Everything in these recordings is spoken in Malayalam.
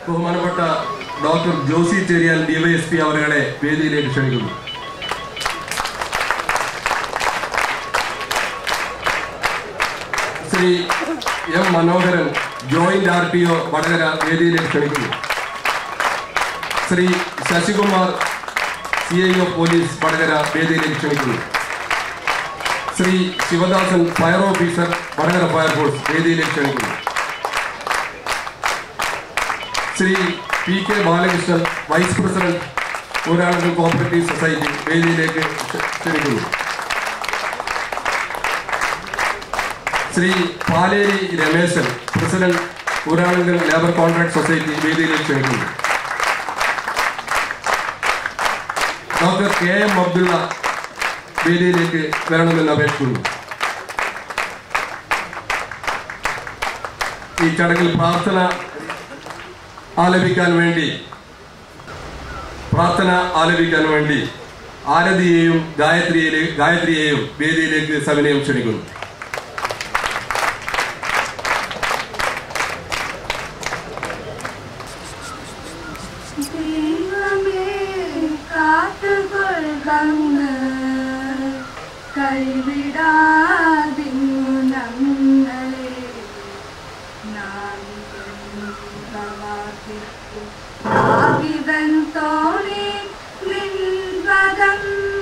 ബഹുമാനപ്പെട്ട ഡോക്ടർ ജോസി ചെറിയാൻ ഡിവൈഎസ്പി അവരുടെ വേദിയിലേക്ക് ക്ഷണിക്കുന്നു Shri M Manoharan joint R T O Vadakara വേദിയിലേക്ക് ക്ഷണിക്കുന്നു Shri Sasikumar C I O police Vadakara വേദിയിലേക്ക് ക്ഷണിക്കുന്നു Shri Sivadasan fire officer Vadakara fire force വേദിയിലേക്ക് ക്ഷണിക്കുന്നു Shri P K Balakrishnan vice president Uralungal cooperative society വേദിയിലേക്ക് ക്ഷ- ക്ഷണിക്കുന്നു Shri Paleri Rameshan president Uralungal labour contract society വേദിയിലേക്ക് ക്ഷണിക്കുന്നു ഡോക്ടർ കെ എം അബ്ദുള്ള വേദിയിലേക്ക് വരണമെന്ന് അപേക്ഷിക്കുന്നു ഈ ചടങ്ങിൽ പ്രാർത്ഥന ആലപിക്കാൻ വേണ്ടി പ്രാർത്ഥന ആലപിക്കാൻ വേണ്ടി ആരതിയെയും ഗായത്രിയിലെ ഗായത്രിയെയും വേദിയിലേക്ക് സവിനയം ക്ഷണിക്കുന്നു ദൈവമേ കാത്തുകൊള്ളങ്ങ് കൈവിടാതിന്നു ഞങ്ങളെ നാവിതൻ തോണി നിൻപദം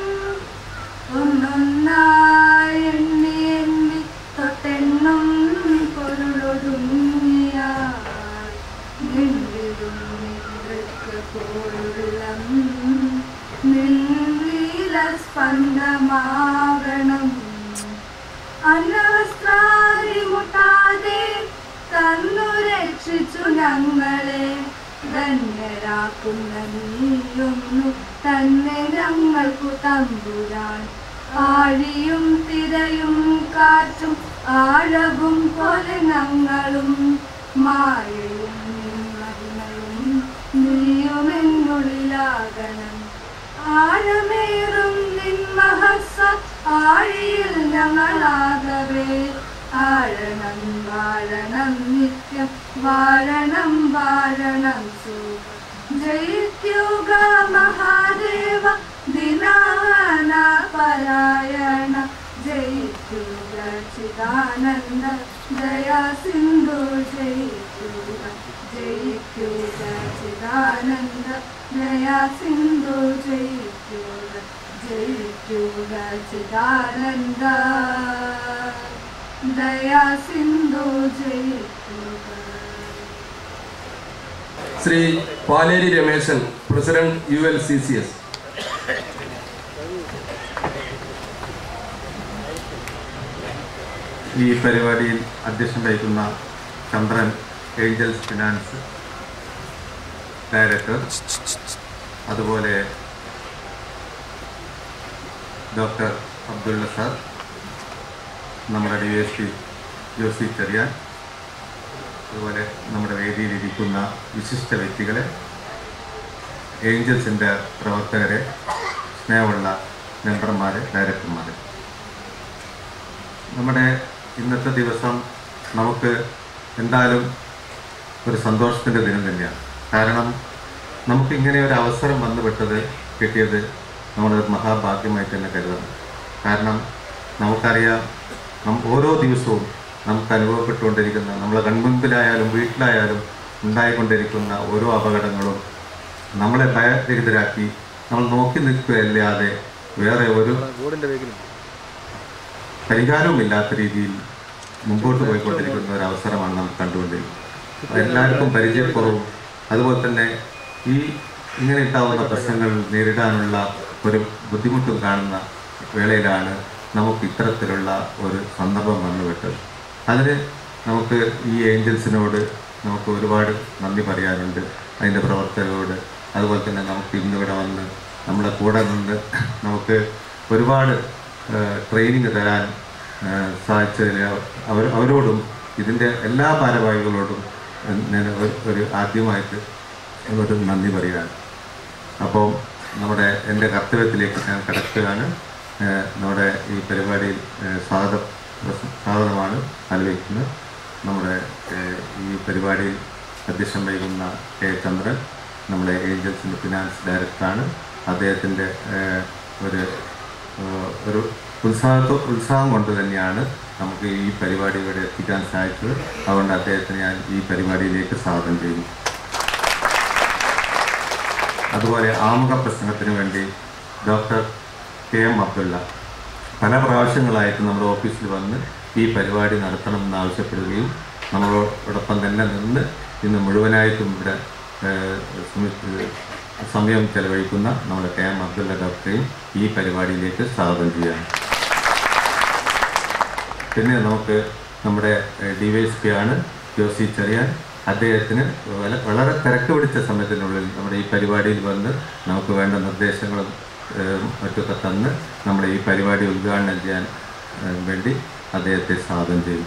ഒന്നൊന്നായി എണ്ണി എണ്ണി തൊട്ടെണ്ണം പൊരുളൊടുങ്ങിയ നിന്നിടും നിനക്ക് പോലുള്ളം നിന്നീല സ്പന്ദമാകണം അനവസ്ത്രാരി മുട്ടാതെ തന്നു രക്ഷിച്ചു ഞങ്ങളെ ധന്യരാക്കുന്ന നീയൊന്നു തന്നെ ഞങ്ങൾക്കു തമ്പുരാൻ ആഴിയും തിരയും കാറ്റും ആഴവും പോലെ ഞങ്ങളും മായയും നിന്മഹിമയും നീയുമെന്നുള്ളിലാകണം ആഴമേറും നിൻമഹസ ആഴിയിൽ ഞങ്ങളാകവേ ആഴണം വാഴണം നിത്യം വാഴണം വാഴണം സുഖം ജയിക്കുക മഹാദേവ ദിനാന പരായണ ജയിക്കുക ചിദാനന്ദ ദയാ സിന്ധു ജയിക്കുക ജയിക്കുക ചിദാനന്ദ ദയാ സിന്ധു ജയിക്കുക ജയിക്കുക ചിദാനന്ദ ദയാ സിന്ധു ജയിക്കുക Shri Paleri Rameshan president U L C C S ഈ പരിപാടിയിൽ അധ്യക്ഷം വഹിക്കുന്ന ചന്ദ്രൻ ഏഞ്ചൽസ് ഫിനാൻസ് ഡയറക്ടർ അതുപോലെ ഡോക്ടർ അബ്ദുള്ള സാർ നമ്മുടെ D S P Josy Cherian അതുപോലെ നമ്മുടെ വേദിയിലിരിക്കുന്ന വിശിഷ്ട വ്യക്തികളെ ഏഞ്ചൽസിൻ്റെ പ്രവർത്തകരെ സ്നേഹമുള്ള മെമ്പർമാർ ഡയറക്ടർമാർ നമ്മുടെ ഇന്നത്തെ ദിവസം നമുക്ക് എന്തായാലും ഒരു സന്തോഷത്തിൻ്റെ ദിനം തന്നെയാണ് കാരണം നമുക്ക് ഇങ്ങനെ ഒരു അവസരം വന്നുപെട്ടത് കിട്ടിയത് നമ്മളൊരു മഹാഭാഗ്യമായി തന്നെ കരുതണം കാരണം നമുക്കറിയാം നം ഓരോ ദിവസവും നമുക്ക് അനുഭവപ്പെട്ടുകൊണ്ടിരിക്കുന്ന നമ്മളെ കൺമുൻപിലായാലും വീട്ടിലായാലും ഉണ്ടായിക്കൊണ്ടിരിക്കുന്ന ഓരോ അപകടങ്ങളും നമ്മളെ ഭയരഹിതരാക്കി നമ്മൾ നോക്കി നിൽക്കുകയല്ലാതെ വേറെ ഒരു പരിഹാരവുമില്ലാത്ത രീതിയിൽ മുമ്പോട്ട് പോയിക്കൊണ്ടിരിക്കുന്ന ഒരു അവസരമാണ് നാം കണ്ടുകൊണ്ടിരിക്കുന്നത് എല്ലാവർക്കും പരിചയക്കുറവും അതുപോലെ തന്നെ ഈ ഇങ്ങനെ ഉണ്ടാവുന്ന പ്രശ്നങ്ങൾ നേരിടാനുള്ള ഒരു ബുദ്ധിമുട്ടും കാണുന്ന വേളയിലാണ് നമുക്ക് ഇത്തരത്തിലുള്ള ഒരു സന്ദർഭം വന്നുവിട്ടത് അതിന് നമുക്ക് ഈ ഏഞ്ചൽസിനോട് നമുക്ക് ഒരുപാട് നന്ദി പറയാനുണ്ട് അതിൻ്റെ പ്രവർത്തകരോട് അതുപോലെ തന്നെ നമുക്ക് ഇന്നിവിടെ വന്ന് നമ്മുടെ കൂടെ നിന്ന് നമുക്ക് ഒരുപാട് ട്രെയിനിങ് തരാൻ ഏഹ്, സാധിച്ചതിൽ അവർ അവരോടും ഇതിൻ്റെ എല്ലാ ഭാരവാഹികളോടും ഞാൻ ഒരു- ഒരു ആദ്യമായിട്ട് ഒരു നന്ദി പറയുകയാണ് അപ്പോൾ നമ്മുടെ എൻ്റെ കർത്തവ്യത്തിലേക്ക് ഞാൻ കിടക്കുകയാണ് ഏഹ്, നമ്മുടെ ഈ പരിപാടിയിൽ ഏഹ്, സ്വാഗതം സ്വാഗതമാണ് ആലോചിക്കുന്നത് നമ്മുടെ ഏഹ്, ഈ പരിപാടിയിൽ അധ്യക്ഷം വഹിക്കുന്ന കെ ചന്ദ്രൻ നമ്മുടെ ഏഞ്ചൽസിൻ്റെ ഫിനാൻസ് ഡയറക്ടറാണ് അദ്ദേഹത്തിൻ്റെ ഏഹ്, ഒരു ഏഹ്, ഒരു ഉത്സാഹത്തോ ഉത്സാഹം കൊണ്ട് തന്നെയാണ് നമുക്ക് ഈ പരിപാടി ഇവിടെ എത്തിക്കാൻ സാധിച്ചത് അതുകൊണ്ട് അദ്ദേഹത്തിന് ഞാൻ ഈ പരിപാടിയിലേക്ക് സ്വാഗതം ചെയ്യുന്നു അതുപോലെ ആമുഖ പ്രസംഗത്തിന് വേണ്ടി ഡോക്ടർ കെ എം അബ്ദുള്ള പല പ്രാവശ്യങ്ങളായിട്ട് നമ്മുടെ ഓഫീസിൽ വന്ന് ഈ പരിപാടി നടത്തണമെന്ന് ആവശ്യപ്പെടുകയും നമ്മളോടൊപ്പം തന്നെ നിന്ന് ഇന്ന് മുഴുവനായിട്ടും ഇവിടെ ഏഹ്, സമി- സമയം ചെലവഴിക്കുന്ന നമ്മുടെ കെ എം അബ്ദുള്ള ഡോക്ടറെയും ഈ പരിപാടിയിലേക്ക് സ്വാഗതം ചെയ്യാം പിന്നെ നമുക്ക് നമ്മുടെ ഡി വൈ എസ് പി ആണ് ജോസി ചെറിയാൻ അദ്ദേഹത്തിന് വള- വളരെ തിരക്ക് പിടിച്ച സമയത്തിനുള്ളിൽ നമ്മുടെ ഈ പരിപാടിയിൽ വന്ന് നമുക്ക് വേണ്ട നിർദ്ദേശങ്ങളും ഏഹ്, മറ്റൊക്കെ തന്ന് നമ്മുടെ ഈ പരിപാടി ഉദ്ഘാടനം ചെയ്യാൻ ഏഹ്, വേണ്ടി അദ്ദേഹത്തെ സ്വാഗതം ചെയ്യും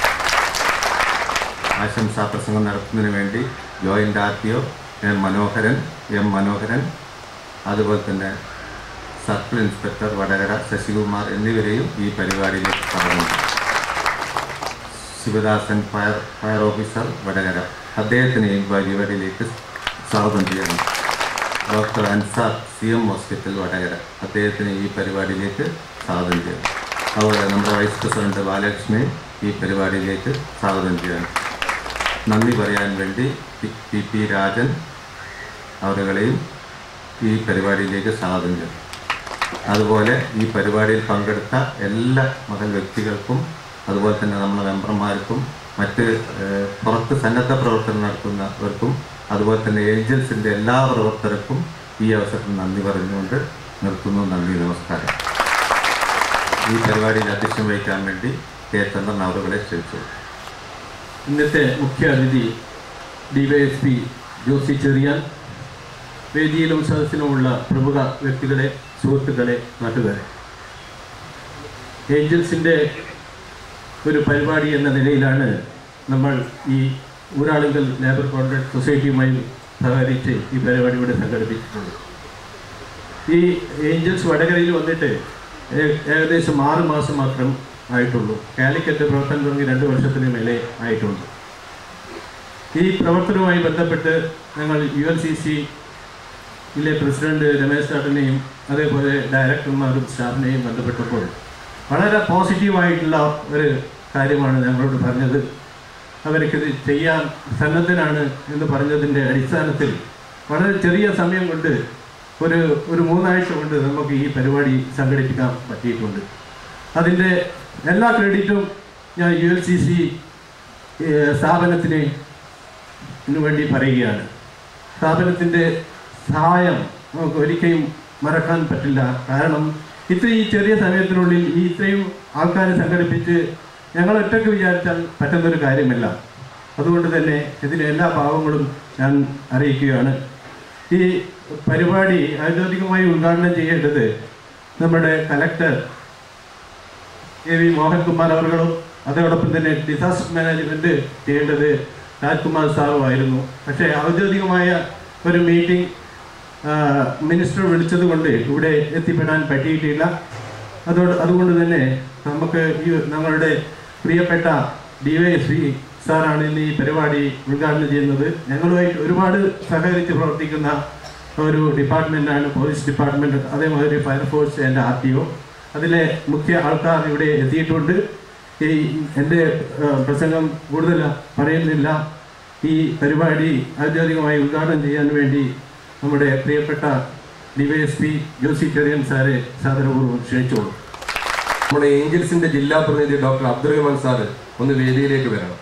ആശംസാ പ്രസംഗം നടത്തുന്നതിന് വേണ്ടി joint R T O M Manoharan M Manoharan അതുപോലെ തന്നെ സർക്കിൾ ഇൻസ്പെക്ടർ വടകര ശശികുമാർ എന്നിവരെയും ഈ പരിപാടിയിലേക്ക് സ്വാഗതം ചെയ്യും Sivadasan fire fire officer Vadakara അദ്ദേഹത്തിനെയും പരിപാടിയിലേക്ക് സ്വാഗതം ചെയ്യണം doctor Ansar C M hospital Vadakara അദ്ദേഹത്തിന് ഈ പരിപാടിയിലേക്ക് സ്വാഗതം ചെയ്യണം അതുപോലെ നമ്മുടെ വൈസ് പ്രസിഡന്റ് ബാലകൃഷ്ണനെ ഈ പരിപാടിയിലേക്ക് സ്വാഗതം ചെയ്യണം നന്ദി പറയാൻ വേണ്ടി പി- പി പി രാജൻ അവരുകളെയും ഈ പരിപാടിയിലേക്ക് സ്വാഗതം ചെയ്യണം അതുപോലെ ഈ പരിപാടിയിൽ പങ്കെടുത്ത എല്ലാ മകൻ വ്യക്തികൾക്കും അതുപോലെ തന്നെ നമ്മുടെ മെമ്പർമാർക്കും മറ്റ് ഏഹ്, പുറത്ത് സന്നദ്ധ പ്രവർത്തനം നടത്തുന്നവർക്കും അതുപോലെ തന്നെ ഏഞ്ചൽസിൻ്റെ എല്ലാ പ്രവർത്തകർക്കും ഈ അവസരത്തിൽ നന്ദി പറഞ്ഞുകൊണ്ട് നിർത്തുന്നു നന്ദി നമസ്കാരം ഈ പരിപാടിയിൽ അധ്യക്ഷം വഹിക്കാൻ വേണ്ടി കെ ചന്ദ്രൻ അവരുകളെ ക്ഷണിച്ചു ഇന്നത്തെ മുഖ്യ അതിഥി ഡിവൈഎസ്പി ജോസി ചെറിയാൻ വേദിയിലും സദസ്സിലുമുള്ള പ്രമുഖ വ്യക്തികളെ സുഹൃത്തുക്കളെ നാട്ടുകാരെ ഏഞ്ചൽസിൻ്റെ ഒരു പരിപാടി എന്ന നിലയിലാണ് നമ്മൾ ഈ ഊരാളുങ്കൽ ലേബർ കോൺട്രാക്ട് സൊസൈറ്റിയുമായി സഹകരിച്ച് ഈ പരിപാടി ഇവിടെ സംഘടിപ്പിച്ചിട്ടുണ്ട് ഈ ഏഞ്ചൽസ് വടകരയിൽ വന്നിട്ട് ഏ- ഏകദേശം ആറ് മാസം മാത്രം ആയിട്ടുള്ളൂ കാലിക്കറ്റ് പ്രവർത്തനം തുടങ്ങി രണ്ട് വർഷത്തിന് മേലെ ആയിട്ടുണ്ട് ഈ പ്രവർത്തനവുമായി ബന്ധപ്പെട്ട് ഞങ്ങൾ യു എൽ സി സിയിലെ പ്രസിഡന്റ് രമേശ് ചാട്ടനെയും അതേപോലെ ഡയറക്ടർമാരും സ്റ്റാഫിനെയും ബന്ധപ്പെട്ടപ്പോൾ വളരെ പോസിറ്റീവായിട്ടുള്ള ഒരു കാര്യമാണ് ഞങ്ങളോട് പറഞ്ഞത് അവർക്കിത് ചെയ്യാൻ സന്നദ്ധനാണ് എന്ന് പറഞ്ഞതിൻ്റെ അടിസ്ഥാനത്തിൽ വളരെ ചെറിയ സമയം കൊണ്ട് ഒരു ഒരു മൂന്നാഴ്ച കൊണ്ട് നമുക്ക് ഈ പരിപാടി സംഘടിപ്പിക്കാൻ പറ്റിയിട്ടുണ്ട് അതിൻ്റെ എല്ലാ ക്രെഡിറ്റും ഞാൻ യു എൽ സി സി സ്ഥാപനത്തിന് ഇതിനു വേണ്ടി പറയുകയാണ് സ്ഥാപനത്തിൻ്റെ സഹായം നമുക്ക് ഒരിക്കലും മറക്കാൻ പറ്റില്ല കാരണം ഇത്രയും ചെറിയ സമയത്തിനുള്ളിൽ ഈ ഇത്രയും ആൾക്കാരെ സംഘടിപ്പിച്ച് ഞങ്ങൾ ഒറ്റയ്ക്ക് വിചാരിച്ചാൽ പറ്റുന്നൊരു കാര്യമല്ല അതുകൊണ്ട് തന്നെ ഇതിലെ എല്ലാ ഭാവങ്ങളും ഞാൻ അറിയിക്കുകയാണ് ഈ പരിപാടി ഔദ്യോഗികമായി ഉദ്ഘാടനം ചെയ്യേണ്ടത് നമ്മുടെ കലക്ടർ എ വി മോഹൻകുമാർ അവർകളും അതോടൊപ്പം തന്നെ ഡിസാസ്റ്റർ മാനേജ്മെന്റ് ചെയ്യേണ്ടത് രാജ്കുമാർ സാറുമായിരുന്നു പക്ഷേ ഔദ്യോഗികമായ ഒരു മീറ്റിംഗ് മിനിസ്റ്റർ വിളിച്ചത് കൊണ്ട് ഇവിടെ എത്തിപ്പെടാൻ പറ്റിയിട്ടില്ല അതോട് അതുകൊണ്ട് തന്നെ നമുക്ക് ഈ ഞങ്ങളുടെ പ്രിയപ്പെട്ട ഡി വൈ എസ് പി സാറാണ് ഇന്ന് ഈ പരിപാടി ഉദ്ഘാടനം ചെയ്യുന്നത് ഞങ്ങളുമായിട്ട് ഒരുപാട് സഹകരിച്ച് പ്രവർത്തിക്കുന്ന ഒരു ഡിപ്പാർട്ട്മെൻറ്റാണ് പോലീസ് ഡിപ്പാർട്ട്മെൻറ്റ് അതേമാതിരി fire force and R T O അതിലെ മുഖ്യ ആൾക്കാർ ഇവിടെ എത്തിയിട്ടുണ്ട് ഈ എൻ്റെ ഏഹ്, പ്രസംഗം കൂടുതൽ പറയുന്നില്ല ഈ പരിപാടി ഔദ്യോഗികമായി ഉദ്ഘാടനം ചെയ്യാൻ വേണ്ടി നമ്മുടെ പ്രിയപ്പെട്ട ഡിവൈഎസ്പി ജോസി ചെറിയൻ സാറെ സാദരപൂർവ്വം ക്ഷണിച്ചോളൂ നമ്മുടെ ഏഞ്ചൽസിന്റെ ജില്ലാ പ്രതിനിധി ഡോക്ടർ അബ്ദുൾ റഹ്മാൻ സാർ ഒന്ന് വേദിയിലേക്ക് വരണം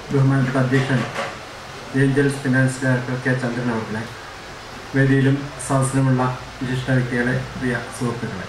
ബഹുമാനപ്പെട്ട അധ്യക്ഷൻ Angels finance director K Chandran അവர்களെ വേദിയിലും സദസ്സിലുമുള്ള വിശിഷ്ട വ്യക്തികളെ പ്രിയ സുഹൃത്തുക്കളെ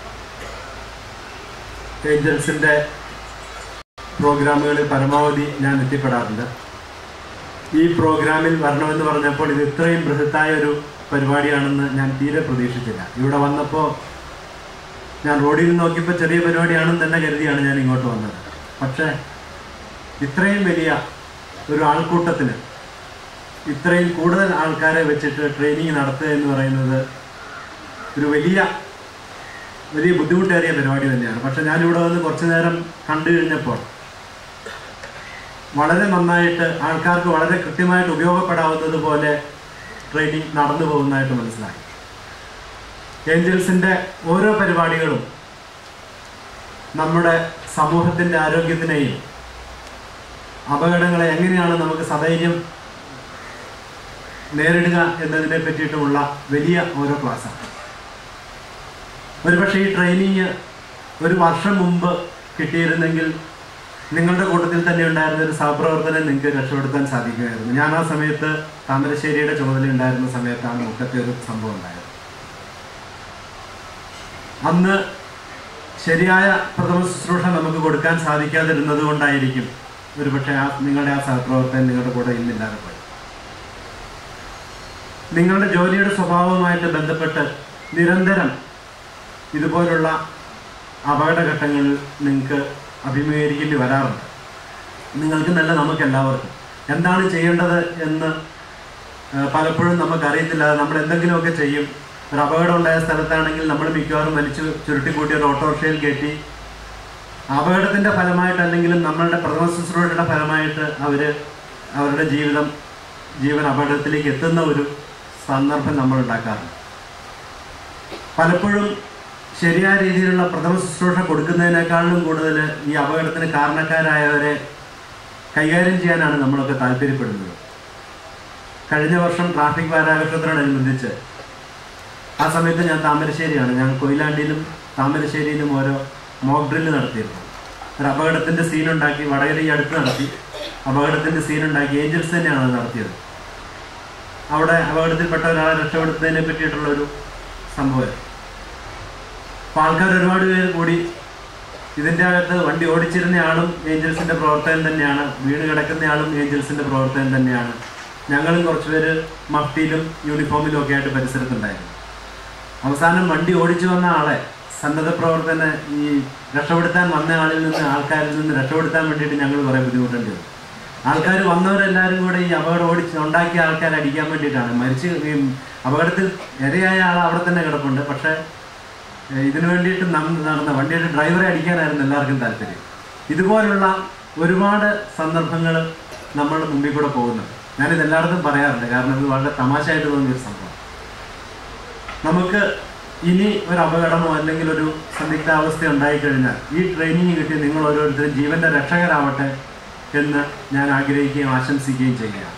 ഏഞ്ചൽസിൻ്റെ പ്രോഗ്രാമുകളിൽ പരമാവധി ഞാൻ എത്തിപ്പെടാറുണ്ട് ഈ പ്രോഗ്രാമിൽ വരണമെന്ന് പറഞ്ഞപ്പോൾ ഇത് ഇത്രയും ബൃഹത്തായ ഒരു പരിപാടിയാണെന്ന് ഞാൻ തീരെ പ്രതീക്ഷിച്ചില്ല ഇവിടെ വന്നപ്പോൾ ഞാൻ റോഡിൽ നിന്ന് നോക്കിയപ്പോൾ ചെറിയ പരിപാടിയാണെന്ന് തന്നെ കരുതിയാണ് ഞാൻ ഇങ്ങോട്ട് വന്നത് പക്ഷേ ഇത്രയും വലിയ ഒരു ആൾക്കൂട്ടത്തിന് ഇത്രയും കൂടുതൽ ആൾക്കാരെ വെച്ചിട്ട് ട്രെയിനിങ് നടത്തുക എന്ന് പറയുന്നത് ഒരു വലിയ വലിയ ബുദ്ധിമുട്ടേറിയ പരിപാടി തന്നെയാണ് പക്ഷെ ഞാനിവിടെ വന്ന് കുറച്ചു നേരം കണ്ടു കഴിഞ്ഞപ്പോൾ വളരെ നന്നായിട്ട് ആൾക്കാർക്ക് വളരെ കൃത്യമായിട്ട് ഉപയോഗപ്പെടാവുന്നത് പോലെ ട്രെയിനിങ് നടന്നു പോകുന്നതായിട്ട് മനസ്സിലായി ഏഞ്ചൽസിൻ്റെ ഓരോ പരിപാടികളും നമ്മുടെ സമൂഹത്തിൻ്റെ ആരോഗ്യത്തിനെയും അപകടങ്ങളെ എങ്ങനെയാണ് നമുക്ക് സധൈര്യം നേരിടുക എന്നതിനെ പറ്റിയിട്ടുമുള്ള വലിയ ഓരോ ക്ലാസ്സാണ് ഒരുപക്ഷെ ഈ ട്രെയിനിങ് ഒരു വർഷം മുമ്പ് കിട്ടിയിരുന്നെങ്കിൽ നിങ്ങളുടെ കൂട്ടത്തിൽ തന്നെ ഉണ്ടായിരുന്ന ഒരു സഹപ്രവർത്തനം നിങ്ങൾക്ക് രക്ഷപ്പെടുത്താൻ സാധിക്കുമായിരുന്നു ഞാൻ ആ സമയത്ത് താമരശ്ശേരിയുടെ ചുമതല ഉണ്ടായിരുന്ന സമയത്താണ് മുക്കത്തെ ഒരു സംഭവം ഉണ്ടായത് അന്ന് ശരിയായ പ്രഥമ ശുശ്രൂഷ നമുക്ക് കൊടുക്കാൻ സാധിക്കാതിരുന്നത് കൊണ്ടായിരിക്കും ഒരുപക്ഷെ ആ നിങ്ങളുടെ ആ സഹപ്രവർത്തകൻ നിങ്ങളുടെ കൂടെ ഇന്നില്ലാതെ പോയി നിങ്ങളുടെ ജോലിയുടെ സ്വഭാവവുമായിട്ട് ബന്ധപ്പെട്ട് നിരന്തരം ഇതുപോലുള്ള അപകടഘട്ടങ്ങളിൽ നിങ്ങൾക്ക് അഭിമുഖീകരിക്കേണ്ടി വരാറുണ്ട് നിങ്ങൾക്ക് നല്ല നമുക്ക് എല്ലാവർക്കും എന്താണ് ചെയ്യേണ്ടത് എന്ന് ആ, പലപ്പോഴും നമുക്കറിയത്തില്ല നമ്മൾ എന്തെങ്കിലുമൊക്കെ ചെയ്യും ഒരു അപകടം ഉണ്ടായ സ്ഥലത്താണെങ്കിൽ നമ്മൾ മിക്കവാറും വലിച്ചു ചുരുട്ടിക്കൂട്ടി ഒരു ഓട്ടോറിക്ഷയിൽ കയറ്റി അപകടത്തിൻ്റെ ഫലമായിട്ടല്ലെങ്കിലും നമ്മളുടെ പ്രഥമ ശുശ്രൂഷയുടെ ഫലമായിട്ട് അവർ അവരുടെ ജീവിതം ജീവൻ അപകടത്തിലേക്ക് എത്തുന്ന ഒരു സന്ദർഭം നമ്മൾ ഉണ്ടാക്കാറുണ്ട് പലപ്പോഴും ശരിയായ രീതിയിലുള്ള പ്രഥമ ശുശ്രൂഷ കൊടുക്കുന്നതിനേക്കാളും കൂടുതൽ ഈ അപകടത്തിന് കാരണക്കാരായവരെ കൈകാര്യം ചെയ്യാനാണ് നമ്മളൊക്കെ താല്പര്യപ്പെടുന്നത് കഴിഞ്ഞ വർഷം ട്രാഫിക് വാരാഘോഷത്തിനോടനുബന്ധിച്ച് ആ സമയത്ത് ഞാൻ താമരശ്ശേരിയാണ് ഞാൻ കൊയിലാണ്ടിയിലും താമരശ്ശേരിയിലും ഓരോ മോക്ക് ഡ്രില്ല് നടത്തിയിരുന്നു ഒരു അപകടത്തിൻ്റെ സീനുണ്ടാക്കി വടകര ഈ അടുത്ത് നടത്തി അപകടത്തിൻ്റെ സീനുണ്ടാക്കി ഏഞ്ചൽസ് തന്നെയാണ് അത് നടത്തിയത് അവിടെ അപകടത്തിൽപ്പെട്ട ഒരാളെ രക്ഷപ്പെടുത്തുന്നതിനെ പറ്റിയിട്ടുള്ള ഒരു സംഭവം അപ്പോൾ ആൾക്കാർ ഒരുപാട് പേര് കൂടി ഇതിൻ്റെ അകത്ത് വണ്ടി ഓടിച്ചിരുന്ന ആളും ഏഞ്ചൽസിൻ്റെ പ്രവർത്തകൻ തന്നെയാണ് വീണ് കിടക്കുന്ന ആളും ഏഞ്ചൽസിൻ്റെ പ്രവർത്തകൻ തന്നെയാണ് ഞങ്ങളും കുറച്ച് പേര് മഫ്റ്റിയിലും യൂണിഫോമിലും ഒക്കെ ആയിട്ട് പരിസരത്തുണ്ടായിരുന്നു അവസാനം വണ്ടി ഓടിച്ചു വന്ന ആളെ സന്നദ്ധ പ്രവർത്തന ഈ രക്ഷപ്പെടുത്താൻ വന്ന ആളിൽ നിന്ന് ആൾക്കാരിൽ നിന്ന് രക്ഷപ്പെടുത്താൻ വേണ്ടിയിട്ട് ഞങ്ങൾ കുറേ ബുദ്ധിമുട്ടേണ്ടി വന്നു ആൾക്കാർ വന്നവരെല്ലാവരും കൂടെ ഈ അപകടം ഓടിച്ച് ഉണ്ടാക്കിയ ആൾക്കാരെ അടിക്കാൻ വേണ്ടിയിട്ടാണ് മരിച്ച് ഈ അപകടത്തിൽ ഇരയായ ആൾ അവിടെ തന്നെ കിടപ്പുണ്ട് പക്ഷേ ഏഹ് ഇതിനു വേണ്ടിയിട്ട് നം- നടന്ന വണ്ടിയുടെ ഡ്രൈവറെ അടിക്കാനായിരുന്നു എല്ലാവർക്കും താല്പര്യം ഇതുപോലുള്ള ഒരുപാട് സന്ദർഭങ്ങൾ നമ്മളുടെ മുമ്പിൽ കൂടെ പോകുന്നുണ്ട് ഞാനിത് എല്ലായിടത്തും പറയാറുണ്ട് കാരണം ഇത് വളരെ തമാശയായിട്ട് തോന്നിയ ഒരു സംഭവം നമുക്ക് ഇനി ഒരു അപകടമോ അല്ലെങ്കിൽ ഒരു സന്ദിഗ്ധാവസ്ഥ ഉണ്ടായിക്കഴിഞ്ഞാൽ ഈ ട്രെയിനിങ് കിട്ടി നിങ്ങൾ ഓരോരുത്തരും ജീവന്റെ രക്ഷകരാവട്ടെ എന്ന് ഞാൻ ആഗ്രഹിക്കുകയും ആശംസിക്കുകയും ചെയ്യുകയാണ്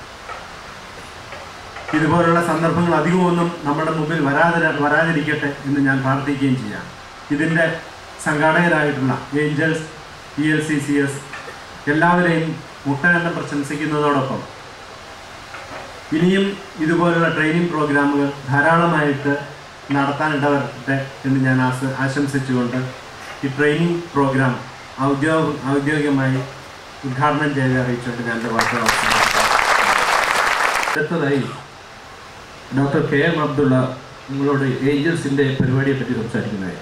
ഇതുപോലുള്ള സന്ദർഭങ്ങൾ അധികമൊന്നും നമ്മുടെ മുമ്പിൽ വരാതെ വരാതിരിക്കട്ടെ എന്ന് ഞാൻ പ്രാർത്ഥിക്കുകയും ചെയ്യാം ഇതിൻ്റെ സംഘാടകരായിട്ടുള്ള Angels E L C C S എല്ലാവരെയും മുട്ടനെണ്ണം പ്രശംസിക്കുന്നതോടൊപ്പം ഇനിയും ഇതുപോലുള്ള ട്രെയിനിങ് പ്രോഗ്രാമുകൾ ധാരാളമായിട്ട് നടത്താൻ ഇടവരട്ടെ എന്ന് ഞാൻ ആശ ആശംസിച്ചുകൊണ്ട് ഈ ട്രെയിനിങ് പ്രോഗ്രാം ഔദ്യോഗിക ഔദ്യോഗികമായി ഉദ്ഘാടനം ചെയ്ത് അറിയിച്ചുകൊണ്ട് ഞാൻ എൻ്റെ വാക്കുകൾ അവസാനിപ്പിക്കുന്നു. അടുത്തതായി ഡോക്ടർ കെ എം അബ്ദുള്ള നിങ്ങളോട് ഏഞ്ചൽസിൻ്റെ പരിപാടിയെ പറ്റി സംസാരിക്കുന്നതായി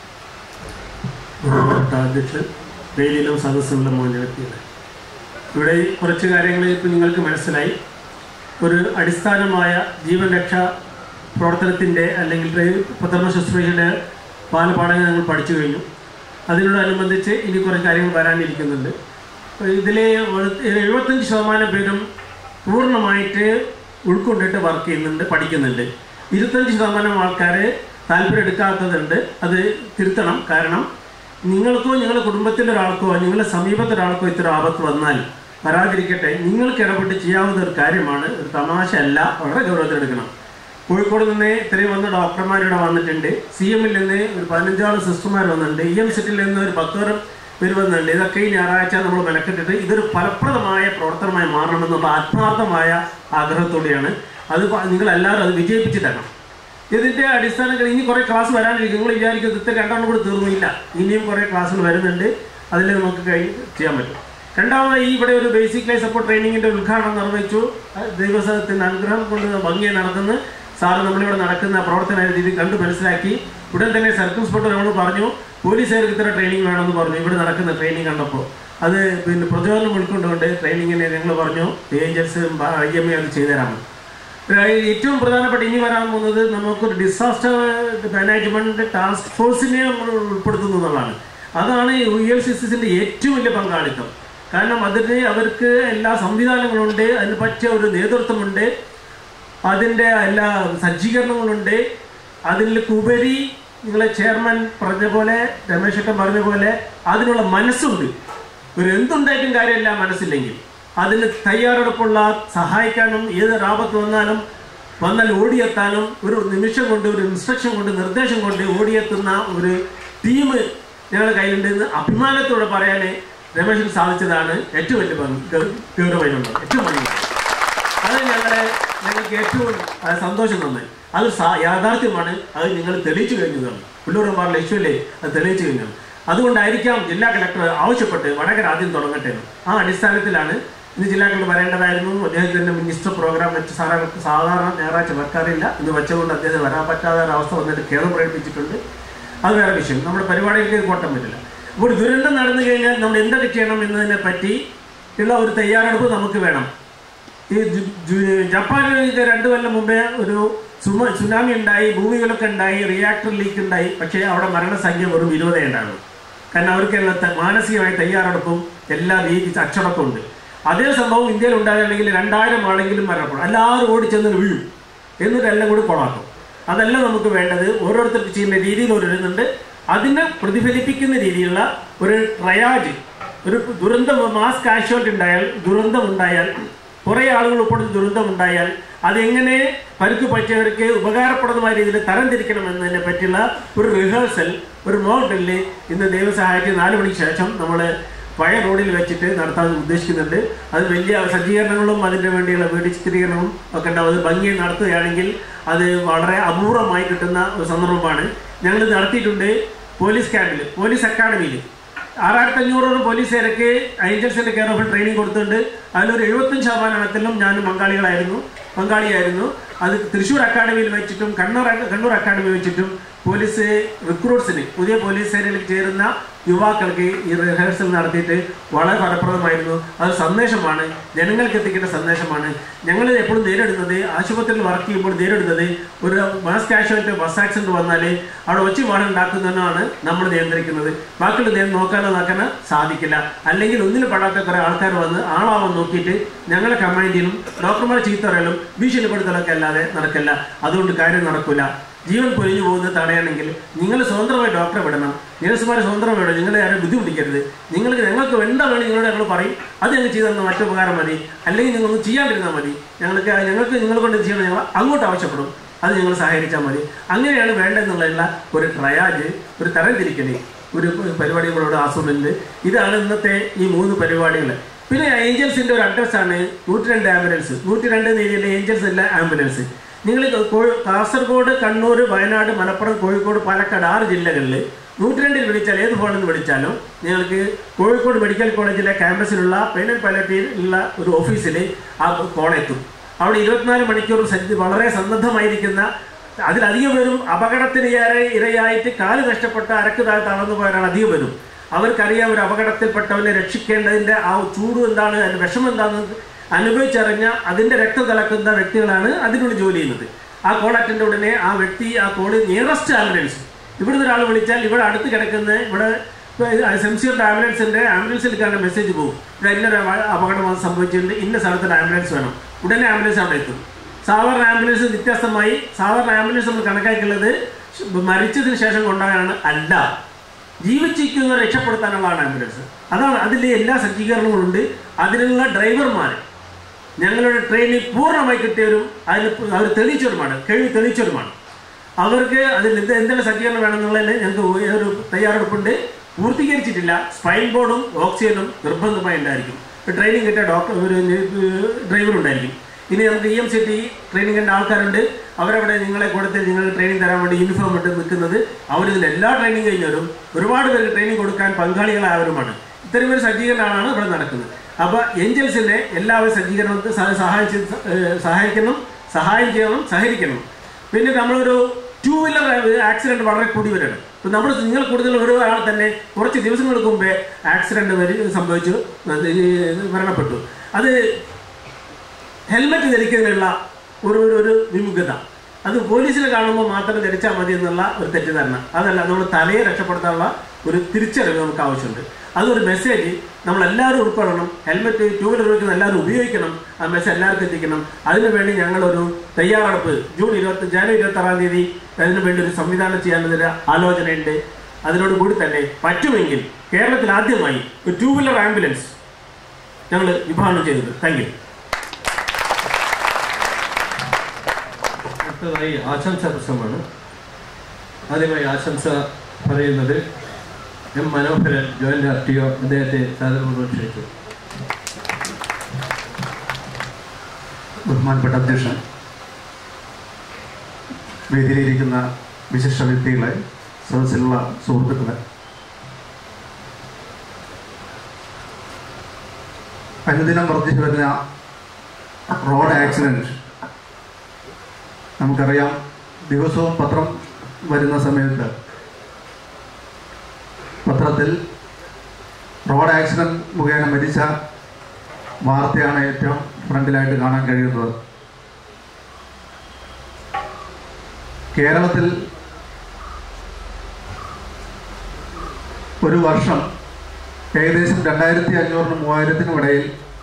ബഹുമാനപ്പെട്ട അധ്യക്ഷൻ വേദിയിലും സദസ്സിലുള്ള മോചന വ്യക്തികളെ ഇവിടെ ഈ കുറച്ച് കാര്യങ്ങൾ ഇപ്പോൾ നിങ്ങൾക്ക് മനസ്സിലായി ഒരു അടിസ്ഥാനമായ ജീവൻ രക്ഷാ പ്രവർത്തനത്തിൻ്റെ അല്ലെങ്കിൽ ട്രെയിൻ പ്രഥമ ശുശ്രൂഷയുടെ ബാലപാഠങ്ങൾ ഞങ്ങൾ പഠിച്ചു കഴിഞ്ഞു അതിനോടനുബന്ധിച്ച് ഇനി കുറേ കാര്യങ്ങൾ വരാനിരിക്കുന്നുണ്ട് ഇതിലെ എഴുപത്തഞ്ച് ശതമാനം പേരും പൂർണ്ണമായിട്ട് ഉൾക്കൊണ്ടിട്ട് വർക്ക് ചെയ്യുന്നുണ്ട് പഠിക്കുന്നുണ്ട് ഇരുപത്തഞ്ച് ശതമാനം ആൾക്കാർ താല്പര്യം എടുക്കാത്തതുണ്ട് അത് തിരുത്തണം കാരണം നിങ്ങൾക്കോ നിങ്ങളുടെ കുടുംബത്തിൻ്റെ ഒരാൾക്കോ നിങ്ങളുടെ സമീപത്തെ ഒരാൾക്കോ ഇത്ര ആപത്ത് വന്നാൽ വരാതിരിക്കട്ടെ നിങ്ങൾക്ക് ഇടപെട്ട് ചെയ്യാവുന്ന ഒരു കാര്യമാണ് ഒരു തമാശ അല്ല വളരെ ഗൗരവത്തിലെടുക്കണം കോഴിക്കോട് നിന്ന് ഇത്രയും വന്ന ഡോക്ടർമാർ ഇവിടെ വന്നിട്ടുണ്ട് സി എമ്മിൽ നിന്ന് ഒരു പതിനഞ്ചോളം സിസ്റ്റർമാർ വന്നിട്ടുണ്ട് ഇ എം സെറ്റിൽ നിന്ന് ഒരു പത്തോളം വരുമെന്നുണ്ട് ഇതൊക്കെ ഈ ഞായറാഴ്ച നമ്മൾ മെനക്കെട്ടിട്ട് ഇതൊരു ഫലപ്രദമായ പ്രവർത്തനമായി മാറണമെന്നുള്ള ആത്മാർത്ഥമായ ആഗ്രഹത്തോടെയാണ് അത് പ- നിങ്ങളെല്ലാവരും അത് വിജയിപ്പിച്ച് തരണം ഇതിന്റെ അടിസ്ഥാനത്തിൽ ഇനി കുറെ ക്ലാസ് വരാനിരിക്കും നിങ്ങൾ വിചാരിക്കുന്നത് ഇത്ര രണ്ടെണ്ണം കൂടി തീർന്നില്ല ഇനിയും കുറെ ക്ലാസ്സുകൾ വരുന്നുണ്ട് അതിൽ നമുക്ക് കഴിഞ്ഞ് ചെയ്യാൻ പറ്റും രണ്ടാമത് ഈ ഇവിടെ ഒരു ബേസിക് ലൈഫ് സപ്പോർട്ട് ട്രെയിനിങ്ങിന്റെ ഉദ്ഘാടനം നിർവഹിച്ചു അത് ദൈവസത്തിന്റെ അനുഗ്രഹം കൊണ്ട് ഭംഗിയായി നടക്കുന്നു സാറ് നമ്മളിവിടെ നടക്കുന്ന പ്രവർത്തന രീതി കണ്ടു മനസ്സിലാക്കി ഉടൻ തന്നെ സർക്കിൾ ഇൻസ്പെക്ടർ നമ്മൾ പറഞ്ഞു പോലീസുകാർക്ക് ഇത്ര ട്രെയിനിങ് വേണമെന്ന് പറഞ്ഞു ഇവിടെ നടക്കുന്ന ട്രെയിനിങ് കണ്ടപ്പോൾ അത് പിന്നെ പ്രചോദനം ഉൾക്കൊണ്ടുകൊണ്ട് ട്രെയിനിങ്ങിനെ ഞങ്ങൾ പറഞ്ഞു ഏജൻസ് ഐ എം എ അത് ചെയ്തുതരാമെന്ന് ഏഹ് ഏറ്റവും പ്രധാനപ്പെട്ട ഇനി വരാൻ പോകുന്നത് നമുക്കൊരു ഡിസാസ്റ്റർ മാനേജ്മെന്റ് ടാസ്ക് ഫോഴ്സിനെ നമ്മൾ ഉൾപ്പെടുത്തുന്നു എന്നുള്ളതാണ് അതാണ് യു എൽ സി സിന്റെ ഏറ്റവും വലിയ പങ്കാളിത്തം കാരണം അതിന് അവർക്ക് എല്ലാ സംവിധാനങ്ങളുണ്ട് അതിന് പറ്റിയ ഒരു നേതൃത്വമുണ്ട് അതിൻ്റെ എല്ലാ സജ്ജീകരണങ്ങളുണ്ട് അതിൽ ഉപരി നിങ്ങളെ ചെയർമാൻ പറഞ്ഞ പോലെ രമേശ് ഏട്ടൻ പറഞ്ഞ പോലെ അതിനുള്ള മനസ്സുണ്ട് ഒരു എന്തുണ്ടായിട്ടും കാര്യമില്ല മനസ്സില്ലെങ്കിൽ അതിന് തയ്യാറെടുപ്പുള്ള സഹായിക്കാനും ഏത് റാപത്ത് വന്നാലും വന്നാൽ ഓടിയെത്താനും ഒരു നിമിഷം കൊണ്ട് ഒരു ഇൻസ്ട്രക്ഷൻ കൊണ്ട് നിർദ്ദേശം കൊണ്ട് ഓടിയെത്തുന്ന ഒരു ടീം ഞങ്ങളുടെ കയ്യിലുണ്ട് എന്ന് അഭിമാനത്തോടെ പറയാൻ രമേശിന് സാധിച്ചതാണ് ഏറ്റവും വലിയ പങ്ക് ഗ- ഗൗരവമായിട്ടുള്ളത് ഏറ്റവും വലിയ അത് ഞങ്ങളെ ഞങ്ങൾക്ക് ഏറ്റവും ആ, സന്തോഷം തന്നെ അത് സാ- യാഥാർത്ഥ്യമാണ് അത് നിങ്ങൾ തെളിയിച്ചു കഴിഞ്ഞതാണ് പുല്ലൂരന്മാരുടെ ലക്ഷ്യമല്ലേ അത് തെളിയിച്ചു കഴിഞ്ഞത് അതുകൊണ്ടായിരിക്കാം ജില്ലാ കളക്ടർ ആവശ്യപ്പെട്ട് വടകര ആദ്യം തുടങ്ങട്ടെ എന്ന്. ആ അടിസ്ഥാനത്തിലാണ് ഇന്ന് ജില്ലാ കളക്ടർ വരേണ്ടതായിരുന്നു അദ്ദേഹത്തിന്റെ മിനിസ്റ്റർ പ്രോഗ്രാം വെച്ച് സാധാരണ സാധാരണ ഞായറാഴ്ച വെക്കാറില്ല ഇന്ന് വെച്ചുകൊണ്ട് അദ്ദേഹം വരാൻ പറ്റാത്ത ഒരു അവസ്ഥ വന്നിട്ട് ഖേദം പ്രകടിപ്പിച്ചിട്ടുണ്ട് അത് വേറെ വിഷയം നമ്മുടെ പരിപാടികൾക്ക് കോട്ടം പറ്റില്ല അപ്പോൾ ദുരന്തം നടന്നു കഴിഞ്ഞാൽ നമ്മൾ എന്തൊക്കെ ചെയ്യണം എന്നതിനെ പറ്റി ഉള്ള ഒരു തയ്യാറെടുപ്പ് നമുക്ക് വേണം ഈ ജു- ജു- ജപ്പാനിൽ ഇത് രണ്ടു കൊല്ലം മുമ്പേ ഒരു സുമ സുനാമി ഉണ്ടായി ഭൂമികളൊക്കെ ഉണ്ടായി റിയാക്ടർ ലീക്ക് ഉണ്ടായി പക്ഷേ അവിടെ മരണസംഖ്യ വെറും ഇരുപതേ ഉണ്ടാകും കാരണം അവർക്ക് എല്ലാ ത- മാനസികമായ തയ്യാറെടുപ്പും എല്ലാ രീതി അച്ചടക്കവും ഉണ്ട് അതേ സംഭവം ഇന്ത്യയിൽ ഉണ്ടാകുകയാണെങ്കിൽ രണ്ടായിരം ആളെങ്കിലും മരണപ്പെടും എല്ലാവരും ഓടിച്ചെന്ന് വീഴും എന്നിട്ട് എല്ലാം കൂടി കൊളാക്കും അതല്ല നമുക്ക് വേണ്ടത് ഓരോരുത്തർക്ക് ചെയ്യുന്ന രീതിയിൽ ഒരു ഇതുണ്ട് അതിനെ പ്രതിഫലിപ്പിക്കുന്ന രീതിയിലുള്ള ഒരു ട്രയാജ് ഒരു ദുരന്തം മാസ് കാഷ്വാലിറ്റി ഉണ്ടായാൽ ദുരന്തം ഉണ്ടായാൽ കുറേ ആളുകൾ ഉൾപ്പെടുന്ന ദുരന്തം ഉണ്ടായാൽ അതെങ്ങനെ പരുക്ക് പറ്റിയവർക്ക് ഉപകാരപ്രദമായ രീതിയിൽ തരംതിരിക്കണം എന്നതിനെ പറ്റിയുള്ള ഒരു റിഹേഴ്സൽ ഒരു മോക്ക് ഡ്രില്ല് ഇന്ന് ദൈവസഹായത്തിൽ നാല് മണിക്ക് ശേഷം നമ്മൾ പഴയ റോഡിൽ വെച്ചിട്ട് നടത്താൻ ഉദ്ദേശിക്കുന്നുണ്ട് അത് വലിയ സജ്ജീകരണങ്ങളും അതിൻ്റെ വേണ്ടിയുള്ള വീട് ചിത്രീകരണവും ഒക്കെ ഉണ്ടാവും അത് ഭംഗി നടത്തുകയാണെങ്കിൽ അത് വളരെ അപൂർവമായി കിട്ടുന്ന ഒരു സന്ദർഭമാണ് ഞങ്ങൾ നടത്തിയിട്ടുണ്ട് പോലീസ് ക്യാമ്പിൽ പോലീസ് അക്കാഡമിയിൽ ആറായിരത്തി അഞ്ഞൂറോളം പോലീസുകാർക്ക് ഏജൻസിന്റെ കെയർ ഓഫ് ട്രെയിനിങ് കൊടുത്തിട്ടുണ്ട് അതിലൊരു എഴുപത്തഞ്ച് ശതമാനത്തിലും ഞാൻ പങ്കാളികളായിരുന്നു പങ്കാളിയായിരുന്നു അത് തൃശ്ശൂർ അക്കാഡമിയിൽ വെച്ചിട്ടും കണ്ണൂർ കണ്ണൂർ അക്കാഡമി വെച്ചിട്ടും പോലീസ് റിക്രൂട്ട്സിന് പുതിയ പോലീസ് സേനയിൽ ചേരുന്ന യുവാക്കൾക്ക് ഈ റിഹേഴ്സൽ നടത്തിയിട്ട് വളരെ ഫലപ്രദമായിരുന്നു അത് സന്ദേശമാണ് ജനങ്ങൾക്ക് എത്തിക്കേണ്ട സന്ദേശമാണ് ഞങ്ങൾ എപ്പോഴും നേരിടുന്നത് ആശുപത്രിയിൽ വർക്ക് ചെയ്യുമ്പോൾ നേരിടുന്നത് ഒരു മാസ് കാഷ്വാലിറ്റി ബസ് ആക്സിഡന്റ് വന്നാൽ അവിടെ ഒച്ച പാട് ഉണ്ടാക്കുന്നതിനാണ് നമ്മൾ നിയന്ത്രിക്കുന്നത് ബാക്കിയുള്ള നിയം നോക്കാനോ നോക്കാനോ സാധിക്കില്ല അല്ലെങ്കിൽ ഒന്നിൽ പെടാത്ത കുറെ ആൾക്കാർ വന്ന് ആളാവാൻ നോക്കിയിട്ട് ഞങ്ങളെ കമാൻഡിലും ഡോക്ടർമാരെ ചീത്ത പറയലും ഭീഷണിപ്പെടുത്തലൊക്കെ അല്ലാതെ നടക്കില്ല അതുകൊണ്ട് കാര്യം നടക്കില്ല ജീവൻ പൊലിഞ്ഞു പോകുന്നത് തടയണമെങ്കിൽ നിങ്ങൾ സ്വതന്ത്രമായി ഡോക്ടറെ വിടണം നഴ്സുമാരെ സ്വതന്ത്രം വിടണം നിങ്ങളെ ആരും ബുദ്ധിമുട്ടിക്കരുത് നിങ്ങൾക്ക് ഞങ്ങൾക്ക് എന്താ വേണം നിങ്ങളോട് ഞങ്ങൾ പറയും അത് ഞങ്ങൾ ചെയ്തു തന്ന മറ്റു ഉപകാരം മതി അല്ലെങ്കിൽ നിങ്ങളൊന്നും ചെയ്യാണ്ടിരുന്നാൽ മതി ഞങ്ങൾക്ക് ഞങ്ങൾക്ക് നിങ്ങളെ കൊണ്ട് ചെയ്യണം ഞങ്ങൾ അങ്ങോട്ട് ആവശ്യപ്പെടും അത് നിങ്ങൾ സഹകരിച്ചാൽ മതി അങ്ങനെയാണ് വേണ്ടതെന്നുള്ള ഒരു ട്രയാജ് ഒരു തരംതിരിക്കല് ഒരു പരിപാടികളോട് ആസ്വദിണ്ട് ഇതാണ് ഇന്നത്തെ ഈ മൂന്ന് പരിപാടികൾ പിന്നെ ഏഞ്ചൽസിന്റെ ഒരു അഡ്രസ് ആണ് നൂറ്റി രണ്ട് ആംബുലൻസ് നൂറ്റി രണ്ട് രീതിയിലെ ഏഞ്ചൽസ് അല്ല ആംബുലൻസ് നിങ്ങൾ കാസർഗോഡ് കണ്ണൂർ വയനാട് മലപ്പുറം കോഴിക്കോട് പാലക്കാട് ആറ് ജില്ലകളിൽ നൂറ്റി രണ്ടിൽ വിളിച്ചാൽ ഏത് ഫോണിൽ നിന്ന് വിളിച്ചാലും നിങ്ങൾക്ക് കോഴിക്കോട് മെഡിക്കൽ കോളേജിലെ ക്യാമ്പസിലുള്ള പെയിനൽ പാലറ്റിയിൽ ഉള്ള ഒരു ഓഫീസിൽ ആ കോളെത്തും അവിടെ ഇരുപത്തിനാല് മണിക്കൂർ സജ്ജ വളരെ സന്നദ്ധമായിരിക്കുന്ന അതിലധികം പേരും അപകടത്തിന് ഇര ഇരയായിട്ട് കാല് നഷ്ടപ്പെട്ട അരക്ക് താഴെ തളർന്നു പോയവരാണ് അധികം പേരും അവർക്കറിയാം ഒരു അപകടത്തിൽപ്പെട്ടവനെ രക്ഷിക്കേണ്ടതിന്റെ ആ ചൂട് എന്താണ് അതിന്റെ വിഷമം എന്താണെന്ന് അനുഭവിച്ചറിഞ്ഞ അതിന്റെ രക്തം തിളക്കുന്ന വ്യക്തികളാണ് അതിനുള്ളിൽ ജോലി ചെയ്യുന്നത് ആ കോൾ അറ്റൻഡ് ഉടനെ ആ വ്യക്തി ആ കോള് നിയറസ്റ്റ് ആംബുലൻസ് ഇവിടുന്ന് ഒരാൾ വിളിച്ചാൽ ഇവിടെ അടുത്ത് കിടക്കുന്ന ഇവിടെ സെൻസിയറിന്റെ ആംബുലൻസിന്റെ ആംബുലൻസിൽ കാണുന്ന മെസ്സേജ് പോകും ഇവിടെ ഇന്നൊരു അപകടം വന്ന് സംഭവിച്ചിട്ടുണ്ട് ഇന്ന സ്ഥലത്തിന് ആംബുലൻസ് വേണം ഉടനെ ആംബുലൻസ് അവിടെ എത്തും സാധാരണ ആംബുലൻസ് വ്യത്യസ്തമായി സാധാരണ ആംബുലൻസ് നമ്മൾ കണക്കാക്കിയുള്ളത് മരിച്ചതിന് ശേഷം കൊണ്ടുപോകാനാണ് അല്ല ജീവിച്ചിരിക്കുന്നവരെ രക്ഷപ്പെടുത്താനുള്ളതാണ് ആംബുലൻസ് അതാണ് അതിലെ എല്ലാ സജ്ജീകരണങ്ങളും ഉണ്ട് അതിനുള്ള ഡ്രൈവർമാർ ഞങ്ങളുടെ ട്രെയിനിൽ പൂർണ്ണമായി കിട്ടിയവരും അതിന് അവർ തെളിയിച്ചവരുമാണ് കഴിവ് തെളിയിച്ചവരുമാണ് അവർക്ക് അതിൽ എന്ത് എന്തെല്ലാം സജ്ജീകരണം വേണമെന്നുള്ളതിന് ഞങ്ങൾക്ക് ഒരു തയ്യാറെടുപ്പുണ്ട് പൂർത്തീകരിച്ചിട്ടില്ല സ്പൈൻ ബോർഡും ഓക്സിജനും നിർബന്ധമായി ഉണ്ടായിരിക്കും ട്രെയിനിങ് കിട്ടിയ ഡോക്ടർ ഒരു ഡ്രൈവർ ഉണ്ടായിരിക്കും ഇനി നമുക്ക് ഇ എം സി ടി ട്രെയിനിങ്ങിൻ്റെ ആൾക്കാരുണ്ട് അവരവിടെ നിങ്ങളെ കൊടുത്ത് നിങ്ങൾ ട്രെയിനിങ് തരാൻ വേണ്ടി യൂണിഫോം ഇട്ട് നിൽക്കുന്നത് അവരിതിൽ എല്ലാ ട്രെയിനിങ് കഴിഞ്ഞവരും ഒരുപാട് പേർക്ക് ട്രെയിനിങ് കൊടുക്കാൻ പങ്കാളികളായവരുമാണ് ഇത്തരം ഒരു സജ്ജീകരണമാണ് ഇവിടെ നടക്കുന്നത് അപ്പോൾ ഏഞ്ചൽസിനെ എല്ലാവരും സജ്ജീകരണത്തിൽ സഹ- സഹായിച്ച് ഏഹ് സഹായിക്കണം സഹായം ചെയ്യണം സഹകരിക്കണം പിന്നെ നമ്മളൊരു ടൂ വീലർ ആക്സിഡന്റ് വളരെ കൂടി വരികയാണ് ഇപ്പം നമ്മൾ നിങ്ങൾ കൂടുതൽ ഒരു ആൾ തന്നെ കുറച്ച് ദിവസങ്ങൾക്ക് മുമ്പേ ആക്സിഡന്റ് വരി സംഭവിച്ചു അത് ഈ മരണപ്പെട്ടു അത് ഹെൽമെറ്റ് ധരിക്കുന്നതിനുള്ള ഒരു ഒരു ഒരു വിമുഖത അത് പോലീസിനെ കാണുമ്പോൾ മാത്രം ധരിച്ചാൽ മതി എന്നുള്ള ഒരു തെറ്റിദ്ധാരണ അതല്ല നമ്മൾ തലയെ രക്ഷപ്പെടുത്താനുള്ള ഒരു തിരിച്ചറിവ് നമുക്ക് ആവശ്യമുണ്ട് അതൊരു മെസ്സേജ് നമ്മൾ എല്ലാവരും ഉൾക്കൊള്ളണം ഹെൽമെറ്റ് ടൂ വീലർ ഉപയോഗിക്കുന്ന എല്ലാവരും ഉപയോഗിക്കണം ആ മെസ്സേജ് എല്ലാവർക്കും എത്തിക്കണം അതിനുവേണ്ടി ഞങ്ങളൊരു തയ്യാറെടുപ്പ് ജൂൺ ഇരുപത്തി ജനുവരി ഇരുപത്തി ആറാം തീയതി അതിനു വേണ്ടി ഒരു സംവിധാനം ചെയ്യാനൊരു ആലോചനയുണ്ട് അതിനോട് കൂടി തന്നെ പറ്റുമെങ്കിൽ കേരളത്തിൽ ആദ്യമായി ഒരു ടൂ വീലർ ആംബുലൻസ് ഞങ്ങൾ വിഭാവനം ചെയ്തത് താങ്ക് യു അടുത്തതായി ആശംസ പ്രസംഗമാണ് ആദ്യമായി ആശംസ പറയുന്നത് M Manoharan joint R T O അദ്ദേഹത്തെ സാധാരണ ക്ഷണിച്ചു ബഹുമാനപ്പെട്ട അധ്യക്ഷൻ വേദിയിലിരിക്കുന്ന വിശിഷ്ട വ്യക്തികളെ സദസ്സിലുള്ള സുഹൃത്തുക്കളെ അനുദിനം വർദ്ധിച്ചു വരുന്ന റോഡ് ആക്സിഡൻറ്റ് നമുക്കറിയാം ദിവസവും പത്രം വരുന്ന സമയത്ത് പത്രത്തിൽ റോഡ് ആക്സിഡൻറ്റ് മുഖേന മരിച്ച വാർത്തയാണ് ഏറ്റവും ഫ്രണ്ടിലായിട്ട് കാണാൻ കഴിയുന്നത് കേരളത്തിൽ ഒരു വർഷം ഏകദേശം രണ്ടായിരത്തി അഞ്ഞൂറിനും മൂവായിരത്തിനും ഇടയിൽ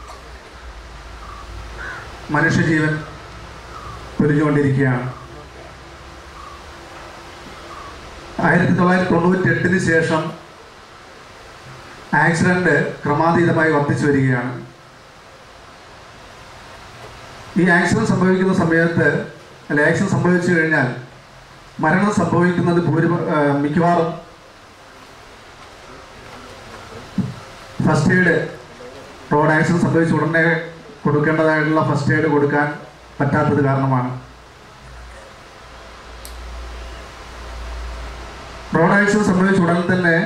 മനുഷ്യജീവൻ പൊരിഞ്ഞുകൊണ്ടിരിക്കുകയാണ് ആയിരത്തി തൊള്ളായിരത്തി തൊണ്ണൂറ്റി എട്ടിന് ശേഷം ആക്സിഡന്റ് ക്രമാതീതമായി വർദ്ധിച്ചു വരികയാണ് ഈ ആക്സിഡന്റ് സംഭവിക്കുന്ന സമയത്ത് അല്ല ആക്സിഡന്റ് സംഭവിച്ചു കഴിഞ്ഞാൽ മരണം സംഭവിക്കുന്നത് ഭൂരിപ ആ, മിക്കവാറും ഫസ്റ്റ് എയ്ഡ് റോഡ് ആക്സിഡന്റ് സംഭവിച്ച ഉടനെ കൊടുക്കേണ്ടതായിട്ടുള്ള ഫസ്റ്റ് എയ്ഡ് കൊടുക്കാൻ പറ്റാത്തത് കാരണമാണ് റോഡ് ആക്സിഡന്റ് സംഭവിച്ച ഉടൻ തന്നെ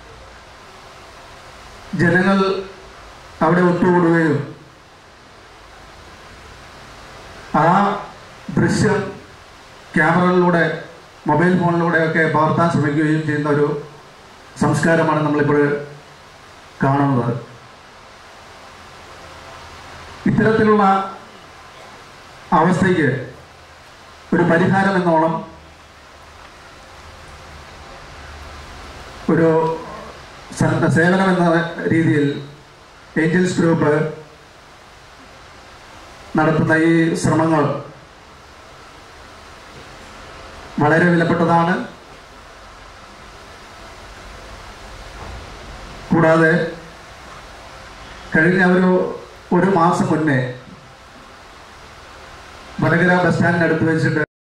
ജനങ്ങൾ അവിടെ ഒത്തുകൂടുകയും ആ ദൃശ്യം ക്യാമറകളിലൂടെ മൊബൈൽ ഫോണിലൂടെയൊക്കെ പകർത്താൻ ശ്രമിക്കുകയും ചെയ്യുന്ന ഒരു സംസ്കാരമാണ് നമ്മളിപ്പോൾ കാണുന്നത് ഇത്തരത്തിലുള്ള അവസ്ഥയ്ക്ക് ഒരു പരിഹാരം എന്നോണം ഒരു സ- സേവനം എന്ന രീതിയിൽ ഏഞ്ചൽസ് ഗ്രൂപ്പ് നടത്തുന്ന ഈ ശ്രമങ്ങൾ വളരെ വിലപ്പെട്ടതാണ് കൂടാതെ കഴിഞ്ഞ ഒരു ഒരു മാസം മുന്നേ വടകര ബസ് സ്റ്റാൻഡിനടുത്ത് വെച്ചിട്ട്